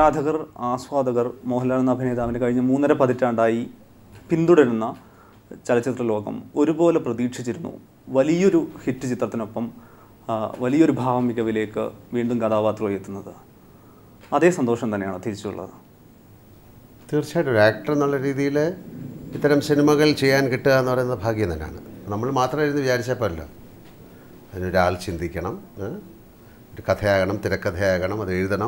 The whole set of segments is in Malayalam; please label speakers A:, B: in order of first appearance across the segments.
A: ആരാധകർ ആസ്വാദകർ മോഹൻലാൽ എന്ന അഭിനേതാവിനെ കഴിഞ്ഞ മൂന്നര പതിറ്റാണ്ടായി പിന്തുടരുന്ന ചലച്ചിത്ര ലോകം ഒരുപോലെ പ്രതീക്ഷിച്ചിരുന്നു വലിയൊരു ഹിറ്റ് ചിത്രത്തിനൊപ്പം ആ, വലിയൊരു ഭാവം മികവിലേക്ക് വീണ്ടും കഥാപാത്രം എത്തുന്നത് അതേ സന്തോഷം തന്നെയാണ് തിരിച്ചുള്ളത്
B: തീർച്ചയായിട്ടും ഒരു ആക്ടർ എന്നുള്ള രീതിയിൽ ഇത്തരം സിനിമകൾ ചെയ്യാൻ കിട്ടുക എന്ന് പറയുന്നത് ഭാഗ്യം തന്നെയാണ് നമ്മൾ മാത്രം ഇരുന്ന് വിചാരിച്ചാൽ പോരല്ലോ അതിനൊരാൾ ചിന്തിക്കണം ഏ? ഒരു കഥയാകണം തിരക്കഥയാകണം അത് എഴുതണം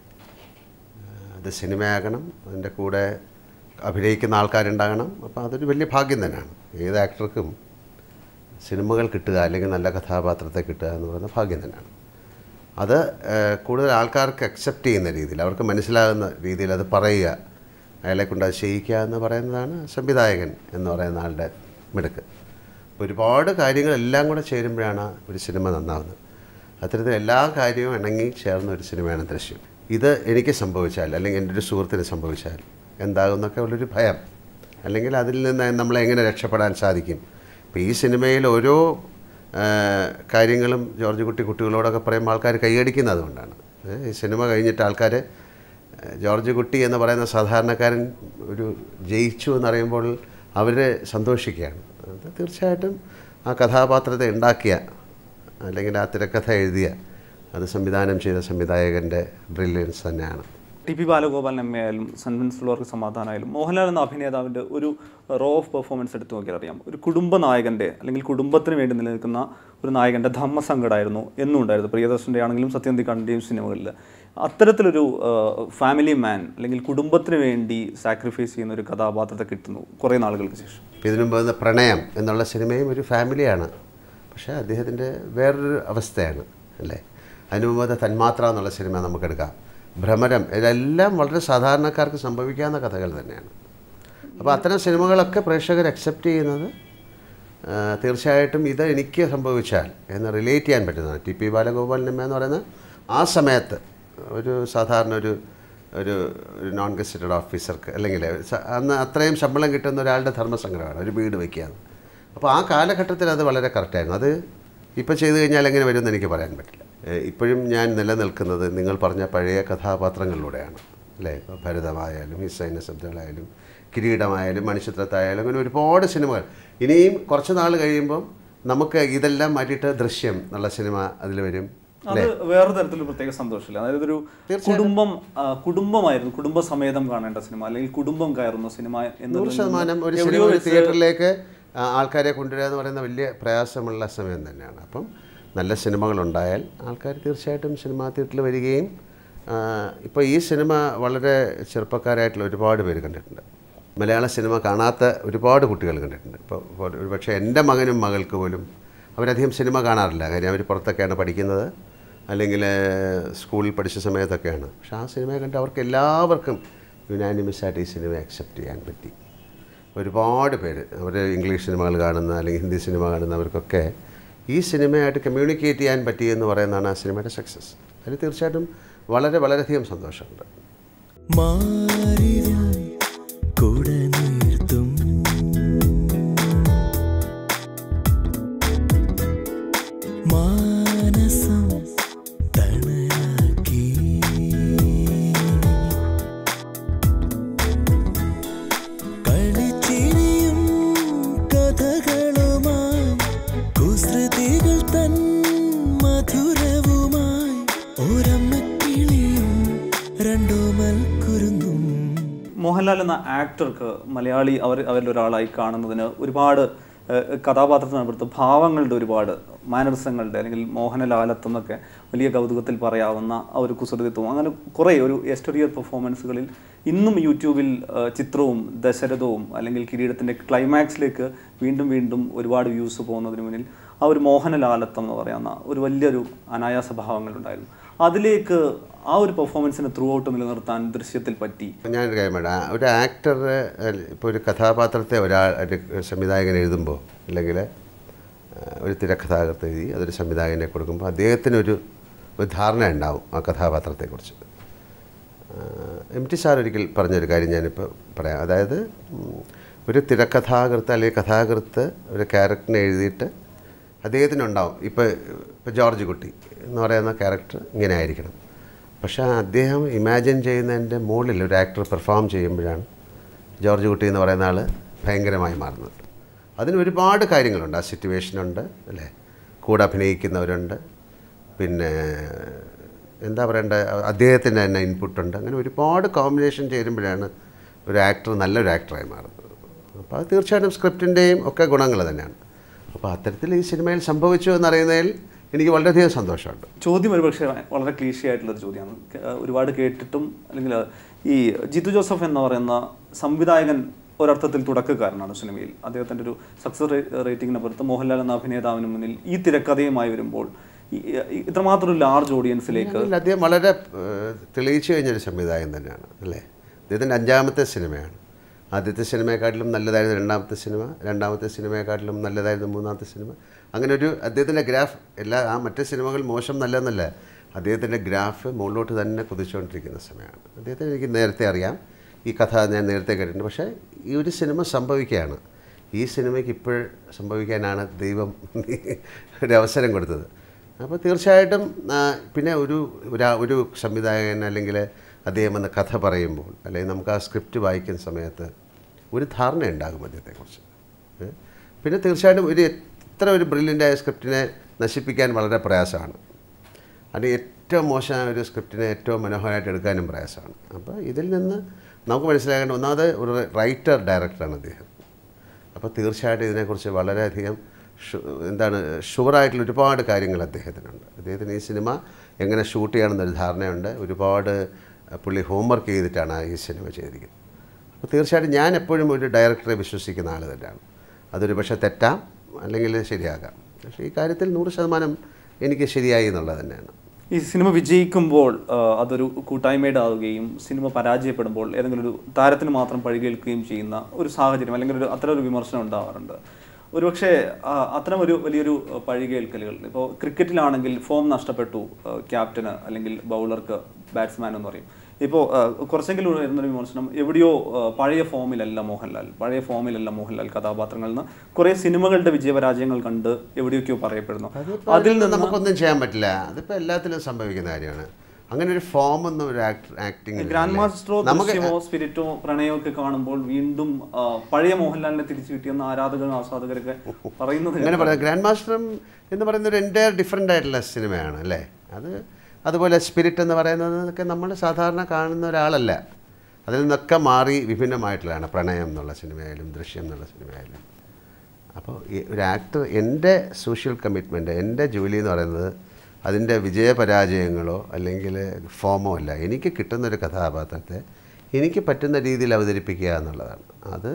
B: ഏ, അത് സിനിമയാകണം അതിൻ്റെ കൂടെ അഭിനയിക്കുന്ന ആൾക്കാരുണ്ടാകണം അപ്പോൾ അതൊരു വലിയ ഭാഗ്യം തന്നെയാണ് ഏത് ആക്ടർക്കും സിനിമകൾ കിട്ടുക അല്ലെങ്കിൽ നല്ല കഥാപാത്രത്തെ കിട്ടുക എന്ന് പറയുന്നത് ഭാഗ്യം തന്നെയാണ് അത് ഏഹ്, കൂടുതൽ ആൾക്കാർക്ക് അക്സെപ്റ്റ് ചെയ്യുന്ന രീതിയിൽ അവർക്ക് മനസ്സിലാകുന്ന രീതിയിൽ അത് പറയുക അയാളെ കൊണ്ട് അത് ചെയ്യിക്കുക എന്ന് പറയുന്നതാണ് സംവിധായകൻ എന്ന് പറയുന്ന ആളുടെ മിടുക്ക് അപ്പോൾ ഒരുപാട് കാര്യങ്ങളെല്ലാം കൂടെ ചേരുമ്പോഴാണ് ഒരു സിനിമ നന്നാവുന്നത് അത്തരത്തിൽ എല്ലാ കാര്യവും ഇണങ്ങി ചേർന്ന ഒരു സിനിമയാണ് ദൃശ്യം ഇത് എനിക്ക് സംഭവിച്ചാൽ അല്ലെങ്കിൽ എൻ്റെ ഒരു സുഹൃത്തിന് സംഭവിച്ചാൽ എന്താകുന്നൊക്കെ ഉള്ളൊരു ഭയം അല്ലെങ്കിൽ അതിൽ നിന്ന് നമ്മളെ എങ്ങനെ രക്ഷപ്പെടാൻ സാധിക്കും ഇപ്പോൾ ഈ സിനിമയിൽ ഓരോ ആ, കാര്യങ്ങളും ജോർജ് കുട്ടി കുട്ടികളോടൊക്കെ പറയുമ്പോൾ ആൾക്കാർ കൈയടിക്കുന്നത് അതുകൊണ്ടാണ് ഏ, ഈ സിനിമ കഴിഞ്ഞിട്ട് ആൾക്കാർ ജോർജ് കുട്ടി എന്ന് പറയുന്ന സാധാരണക്കാരൻ ഒരു ജയിച്ചു എന്നറിയുമ്പോൾ അവർ സന്തോഷിക്കുകയാണ് അത് തീർച്ചയായിട്ടും ആ കഥാപാത്രത്തെ ഉണ്ടാക്കിയ അല്ലെങ്കിൽ ആ തിരക്കഥ എഴുതിയ അത് സംവിധാനം ചെയ്ത സംവിധായകൻ്റെ ബ്രില്യൻസ് തന്നെയാണ്
A: T P Balagopalan M A ആയാലും സൺവിൻസ് ഫ്ലോർക്ക് സമാധാനമായാലും മോഹൻലാൽ എന്ന അഭിനേതാവിൻ്റെ ഒരു റോ ഓഫ് പെർഫോമൻസ് എടുത്തു നോക്കിയാൽ അറിയാം ഒരു കുടുംബ നായകൻ്റെ അല്ലെങ്കിൽ കുടുംബത്തിന് വേണ്ടി നിലനിൽക്കുന്ന ഒരു നായകൻ്റെ ധർമ്മസങ്കടമായിരുന്നു എന്നും ഉണ്ടായിരുന്നു പ്രിയദർശൻ്റെ ആണെങ്കിലും സത്യന്തിക്കാണ്ടിൻ്റെയും സിനിമകളിൽ അത്തരത്തിലൊരു ഫാമിലി മാൻ അല്ലെങ്കിൽ കുടുംബത്തിന് വേണ്ടി സാക്രിഫൈസ് ചെയ്യുന്ന ഒരു കഥാപാത്രത്തെ കിട്ടുന്നു കുറേ നാളുകൾക്ക് ശേഷം
B: ഇപ്പോൾ ഇതിനു മുമ്പ് വന്ന പ്രണയം എന്നുള്ള സിനിമയും ഒരു ഫാമിലിയാണ് പക്ഷേ അദ്ദേഹത്തിൻ്റെ വേറൊരു അവസ്ഥയാണ് അല്ലേ അതിനു മുമ്പ് വന്ന തന്മാത്ര എന്നുള്ള സിനിമ നമുക്കെടുക്കാം ഭ്രമരം ഇതെല്ലാം വളരെ സാധാരണക്കാർക്ക് സംഭവിക്കാവുന്ന കഥകൾ തന്നെയാണ് അപ്പോൾ അത്തരം സിനിമകളൊക്കെ പ്രേക്ഷകർ അക്സെപ്റ്റ് ചെയ്യുന്നത് ആ, തീർച്ചയായിട്ടും ഇത് എനിക്ക് സംഭവിച്ചാൽ എന്ന് റിലേറ്റ് ചെയ്യാൻ പറ്റുന്നതാണ് ടി പി ബാലഗോപാലൻ എം എന്ന് പറയുന്ന ആ സമയത്ത് ഒരു സാധാരണ ഒരു ഒരു ഒരു നോൺ ഗസ്റ്റഡ് ഓഫീസർക്ക് അല്ലെങ്കിൽ സ- അന്ന് അത്രയും ശമ്പളം കിട്ടുന്ന ഒരാളുടെ ധർമ്മസംഗ്രഹമാണ് ഒരു വീട് വയ്ക്കുകയാണ് അപ്പോൾ ആ കാലഘട്ടത്തിൽ അത് വളരെ കറക്റ്റായിരുന്നു അത് ഇപ്പോൾ ചെയ്തു കഴിഞ്ഞാൽ എങ്ങനെ വരുമെന്ന് എനിക്ക് പറയാൻ പറ്റില്ല ഏഹ് ഇപ്പോഴും ഞാൻ നിലനിൽക്കുന്നത് നിങ്ങൾ പറഞ്ഞ പഴയ കഥാപാത്രങ്ങളിലൂടെയാണ് അല്ലേ ഇപ്പോൾ ഭരതമായാലും ഹിസൈന ശബ്ദങ്ങളായാലും കിരീടമായാലും മണിച്ചിത്രത്തായാലും അങ്ങനെ ഒരുപാട് സിനിമകൾ ഇനിയും കുറച്ച് നാൾ കഴിയുമ്പം നമുക്ക് ഇതെല്ലാം മാറ്റിയിട്ട് ദൃശ്യം എന്നുള്ള സിനിമ അതിൽ വരും
A: അത് വേറൊരു തരത്തിലൊരു പ്രത്യേക സന്തോഷമില്ല അതായത് ഒരു കുടുംബം ആ, കുടുംബമായിരുന്നു കുടുംബസമേതം കാണേണ്ട സിനിമ അല്ലെങ്കിൽ കുടുംബം കയറുന്ന സിനിമ
B: നൂറ്
A: എന്നത്
B: ശതമാനം ഒരു സിനിമ
A: എവിടെയോ
B: ഒരു
A: വെച്ച്
B: തിയേറ്ററിലേക്ക് ആ, ആൾക്കാരെ കൊണ്ടുവരിക എന്ന് പറയുന്ന വലിയ പ്രയാസമുള്ള സമയം തന്നെയാണ് അപ്പം നല്ല സിനിമകളുണ്ടായാൽ ആൾക്കാർ തീർച്ചയായിട്ടും സിനിമാ തിയേറ്ററിൽ വരികയും ഇപ്പോൾ ഈ സിനിമ വളരെ ചെറുപ്പക്കാരായിട്ടുള്ള ഒരുപാട് പേര് കണ്ടിട്ടുണ്ട് മലയാള സിനിമ കാണാത്ത ഒരുപാട് കുട്ടികൾ കണ്ടിട്ടുണ്ട് ഇപ്പോൾ ഒരു പക്ഷേ എൻ്റെ മകനും മകൾക്ക് പോലും അവരധികം സിനിമ കാണാറില്ല കാര്യം അവർ പുറത്തൊക്കെയാണ് പഠിക്കുന്നത് അല്ലെങ്കിൽ സ്കൂളിൽ പഠിച്ച സമയത്തൊക്കെയാണ് പക്ഷെ ആ സിനിമയെ കണ്ട് അവർക്ക് എല്ലാവർക്കും യുനാനിമസായിട്ട് ഈ സിനിമ അക്സെപ്റ്റ് ചെയ്യാൻ പറ്റി ഒരുപാട് പേര് അവർ ഇംഗ്ലീഷ് സിനിമകൾ കാണുന്ന അല്ലെങ്കിൽ ഹിന്ദി സിനിമ കാണുന്നവർക്കൊക്കെ ഈ സിനിമയായിട്ട് കമ്മ്യൂണിക്കേറ്റ് ചെയ്യാൻ പറ്റി എന്ന് പറയുന്നതാണ് ആ സിനിമയുടെ സക്സസ് അതിൽ തീർച്ചയായിട്ടും വളരെ വളരെയധികം സന്തോഷമുണ്ട്
C: മാറിവിൽ കൂടെ നിർത്തും മാനസം തണലാക്കി കളിച്ചിരിയും കഥകളുമായി കുസൃതികൾ തൻ മധുരവുമായി ഓരമ്മക്കിളിയും രണ്ടോ മൽക്കുരുന്നും
A: മോഹൻലാൽ എന്ന ആക്ടർക്ക് മലയാളി അവർ അവരിൽ ഒരാളായി കാണുന്നതിന് ഒരുപാട് ഏഹ്, കഥാപാത്രത്തിനപ്പുറത്ത് ഭാവങ്ങളുടെ ഒരുപാട് മാനറിസങ്ങളുടെ അല്ലെങ്കിൽ മോഹനലാലത്വം എന്നൊക്കെ വലിയ കൗതുകത്തിൽ പറയാവുന്ന ആ ഒരു കുസൃതിത്വം അങ്ങനെ കുറേ ഒരു എസ്റ്ററിയർ പെർഫോമൻസുകളിൽ ഇന്നും യൂട്യൂബിൽ ഏഹ്, ചിത്രവും ദശരഥവും അല്ലെങ്കിൽ കിരീടത്തിൻ്റെ ക്ലൈമാക്സിലേക്ക് വീണ്ടും വീണ്ടും ഒരുപാട് വ്യൂസ് പോകുന്നതിന് മുന്നിൽ ആ ഒരു മോഹനലാലത്വം എന്ന് പറയുന്ന ഒരു വലിയൊരു അനായാസ ഭാവങ്ങളുണ്ടായിരുന്നു അതിലേക്ക് ആ ഒരു പെർഫോമൻസിനെ ത്രൂ ഔട്ട് നിലനിർത്താൻ ദൃശ്യത്തിൽ പറ്റി
B: ഇപ്പം ഞാനൊരു കാര്യം വേണം ഒരു ആക്ടർ ഇപ്പോൾ ഒരു കഥാപാത്രത്തെ ഒരാൾ ഒരു സംവിധായകൻ എഴുതുമ്പോൾ അല്ലെങ്കിൽ ഒരു തിരക്കഥാകൃത്ത് എഴുതി അതൊരു സംവിധായകനെ കൊടുക്കുമ്പോൾ അദ്ദേഹത്തിനൊരു ഒരു ധാരണ ഉണ്ടാവും ആ കഥാപാത്രത്തെക്കുറിച്ച് എം ടി സാർ ഒരിക്കൽ പറഞ്ഞൊരു കാര്യം ഞാനിപ്പോൾ പറയാം അതായത് ഉം, ഒരു തിരക്കഥാകൃത്ത് അല്ലെങ്കിൽ കഥാകൃത്ത് ഒരു ക്യാരക്ടറിനെ എഴുതിയിട്ട് അദ്ദേഹത്തിനുണ്ടാവും ഇപ്പോൾ ഇപ്പോൾ ജോർജ് കുട്ടി എന്ന് പറയുന്ന ക്യാരക്ടർ ഇങ്ങനെ ആയിരിക്കണം പക്ഷേ അദ്ദേഹം ഇമാജിൻ ചെയ്യുന്നതിൻ്റെ മുകളിൽ ഒരു ആക്ടർ പെർഫോം ചെയ്യുമ്പോഴാണ് ജോർജ് കുട്ടി എന്ന് പറയുന്ന ആൾ ഭയങ്കരമായി മാറുന്നത് അതിന് ഒരുപാട് കാര്യങ്ങളുണ്ട് ആ സിറ്റുവേഷനുണ്ട് അല്ലേ കൂടെ അഭിനയിക്കുന്നവരുണ്ട് പിന്നെ എന്താ പറയണ്ട അദ്ദേഹത്തിൻ്റെ തന്നെ ഇൻപുട്ടുണ്ട് അങ്ങനെ ഒരുപാട് കോമ്പിനേഷൻ ചേരുമ്പോഴാണ് ഒരു ആക്ടർ നല്ലൊരു ആക്ടറായി മാറുന്നത് അപ്പോൾ അത് തീർച്ചയായിട്ടും സ്ക്രിപ്റ്റിൻ്റെയും ഒക്കെ ഗുണങ്ങൾ തന്നെയാണ് അപ്പോൾ അത്തരത്തിൽ ഈ സിനിമയിൽ സംഭവിച്ചു എന്നറിയുന്നതിൽ എനിക്ക് വളരെയധികം സന്തോഷമുണ്ട്
A: ചോദ്യം ഒരുപക്ഷെ വളരെ ക്ലീഷി ആയിട്ടുള്ളൊരു ചോദ്യമാണ് ക- ഒരുപാട് കേട്ടിട്ടും അല്ലെങ്കിൽ ഈ ജിത്തു ജോസഫ് എന്ന് പറയുന്ന സംവിധായകൻ ഒരർത്ഥത്തിൽ തുടക്കക്കാരനാണ് സിനിമയിൽ അദ്ദേഹത്തിൻ്റെ ഒരു സക്സസ് റേറ്റിംഗിന് പുറത്ത് മോഹൻലാൽ എന്ന അഭിനേതാവിന് മുന്നിൽ ഈ തിരക്കഥയുമായി വരുമ്പോൾ ഈ- ഈ- ഇത്രമാത്രം ഒരു ലാർജ് ഓഡിയൻസിലേക്ക്
B: അതിൽ അദ്ദേഹം വളരെ ഏഹ്, തെളിയിച്ചു കഴിഞ്ഞൊരു സംവിധായകൻ തന്നെയാണ് അല്ലേ അദ്ദേഹത്തിൻ്റെ അഞ്ചാമത്തെ സിനിമയാണ് ആദ്യത്തെ സിനിമയെക്കാട്ടിലും നല്ലതായിരുന്നു രണ്ടാമത്തെ സിനിമ രണ്ടാമത്തെ സിനിമയെക്കാട്ടിലും നല്ലതായിരുന്നു മൂന്നാമത്തെ സിനിമ അങ്ങനെ ഒരു അദ്ദേഹത്തിൻ്റെ ഗ്രാഫ് എല്ലാ ആ മറ്റ് സിനിമകൾ മോശം നല്ലതെന്നല്ല അദ്ദേഹത്തിൻ്റെ ഗ്രാഫ് മുകളിലോട്ട് തന്നെ കുതിച്ചുകൊണ്ടിരിക്കുന്ന സമയമാണ് അദ്ദേഹത്തിന് എനിക്ക് നേരത്തെ അറിയാം ഈ കഥ ഞാൻ നേരത്തെ കേട്ടിട്ടുണ്ട് പക്ഷേ ഈ ഒരു സിനിമ സംഭവിക്കുകയാണ് ഈ സിനിമയ്ക്ക് ഇപ്പോൾ സംഭവിക്കാനാണ് ദൈവം ഒരു അവസരം കൊടുത്തത് അപ്പോൾ തീർച്ചയായിട്ടും ആ, പിന്നെ ഒരു ഒരാ ഒരു സംവിധായകൻ അല്ലെങ്കിൽ അദ്ദേഹം എന്ന കഥ പറയുമ്പോൾ അല്ലെങ്കിൽ നമുക്ക് ആ സ്ക്രിപ്റ്റ് വായിക്കുന്ന സമയത്ത് ഒരു ധാരണ ഉണ്ടാകും അദ്ദേഹത്തെക്കുറിച്ച് ഏ? പിന്നെ തീർച്ചയായിട്ടും ഒരു എത്ര ഒരു ബ്രില്യൻ്റായ സ്ക്രിപ്റ്റിനെ നശിപ്പിക്കാൻ വളരെ പ്രയാസമാണ് അത് ഏറ്റവും മോശമായ ഒരു സ്ക്രിപ്റ്റിനെ ഏറ്റവും മനോഹരമായിട്ട് എടുക്കാനും പ്രയാസമാണ് അപ്പോൾ ഇതിൽ നിന്ന് നമുക്ക് മനസ്സിലാക്കേണ്ട ഒന്നാമത് ഒരു റൈറ്റർ ഡയറക്ടറാണ് അദ്ദേഹം അപ്പോൾ തീർച്ചയായിട്ടും ഇതിനെക്കുറിച്ച് വളരെയധികം ഷു- എന്താണ് ഷുവറായിട്ടുള്ള ഒരുപാട് കാര്യങ്ങൾ അദ്ദേഹത്തിനുണ്ട് അദ്ദേഹത്തിന് ഈ സിനിമ എങ്ങനെ ഷൂട്ട് ചെയ്യണമെന്നൊരു ധാരണയുണ്ട് ഒരുപാട് അഹ്, പുള്ളി ഹോംവർക്ക് ചെയ്തിട്ടാണ് ഈ സിനിമ ചെയ്തിരിക്കുന്നത് അപ്പോൾ തീർച്ചയായിട്ടും ഞാൻ എപ്പോഴും ഒരു ഡയറക്ടറെ വിശ്വസിക്കുന്ന ആൾ തന്നെയാണ് അതൊരു പക്ഷേ തെറ്റാം അല്ലെങ്കിൽ ശരിയാകാം പക്ഷേ ഈ കാര്യത്തിൽ നൂറ് ശതമാനം എനിക്ക് ശരിയായി എന്നുള്ളത് തന്നെയാണ്
A: ഈ സിനിമ വിജയിക്കുമ്പോൾ ആ, അതൊരു കൂട്ടായ്മയുടെ ആവുകയും സിനിമ പരാജയപ്പെടുമ്പോൾ ഏതെങ്കിലും ഒരു താരത്തിന് മാത്രം പഴികേൽക്കുകയും ചെയ്യുന്ന ഒരു സാഹചര്യം അല്ലെങ്കിൽ ഒരു അത്തരം ഒരു വിമർശനം ഉണ്ടാവാറുണ്ട് ഒരുപക്ഷെ ആ, അത്തരം ഒരു വലിയൊരു ആ, പഴികേൽക്കലുകൾ ഇപ്പോൾ ക്രിക്കറ്റിലാണെങ്കിൽ ഫോം നഷ്ടപ്പെട്ടു ആ, ക്യാപ്റ്റന് അല്ലെങ്കിൽ ബൗളർക്ക് ബാറ്റ്സ്മാൻ എന്ന് പറയും ഇപ്പോൾ കുറച്ചെങ്കിലും വരുന്നൊരു വിമർശനം എവിടെയോ ആ, പഴയ ഫോമിലല്ല മോഹൻലാൽ പഴയ ഫോമിലല്ല മോഹൻലാൽ കഥാപാത്രങ്ങളിൽ നിന്ന് കുറേ സിനിമകളുടെ വിജയപരാജയങ്ങൾ കണ്ട് എവിടെയൊക്കെയോ പറയപ്പെടുന്നു
B: അതിൽ നിന്ന് നമുക്കൊന്നും ചെയ്യാൻ പറ്റില്ല അതിപ്പോൾ എല്ലാത്തിലും സംഭവിക്കുന്ന കാര്യമാണ് അങ്ങനെ ഒരു ഫോം ഒന്നും ഒരു ആക്ടിങ്
A: ഗ്രാൻഡ് മാസ്റ്ററോ ദൃശ്യമോ സ്പിരിറ്റോ പ്രണയമോ ഒക്കെ കാണുമ്പോൾ വീണ്ടും ആ, പഴയ മോഹൻലാലിനെ തിരിച്ചു കിട്ടിയെന്ന് ആരാധകരും ആസ്വാദകരൊക്കെ പറയുന്നത്
B: അങ്ങനെ പറയാം ഗ്രാൻഡ് മാസ്റ്ററും എന്ന് പറയുന്ന ഒരു എൻ്റെ ഡിഫറെൻ്റ് ആയിട്ടുള്ള സിനിമയാണ് അല്ലേ അത് അതുപോലെ സ്പിരിറ്റ് എന്ന് പറയുന്നതൊക്കെ നമ്മൾ സാധാരണ കാണുന്ന ഒരാളല്ല അതിൽ നിന്നൊക്കെ മാറി വിഭിന്നമായിട്ടുള്ളതാണ് പ്രണയം എന്നുള്ള സിനിമയായാലും ദൃശ്യം എന്നുള്ള സിനിമയായാലും അപ്പോൾ ഈ ഒരു ആക്ടർ എൻ്റെ സോഷ്യൽ കമ്മിറ്റ്മെൻറ്റ് എൻ്റെ ജോലി എന്ന് പറയുന്നത് അതിൻ്റെ വിജയപരാജയങ്ങളോ അല്ലെങ്കിൽ ഫോമോ അല്ല എനിക്ക് കിട്ടുന്നൊരു കഥാപാത്രത്തെ എനിക്ക് പറ്റുന്ന രീതിയിൽ അവതരിപ്പിക്കുക എന്നുള്ളതാണ് അത്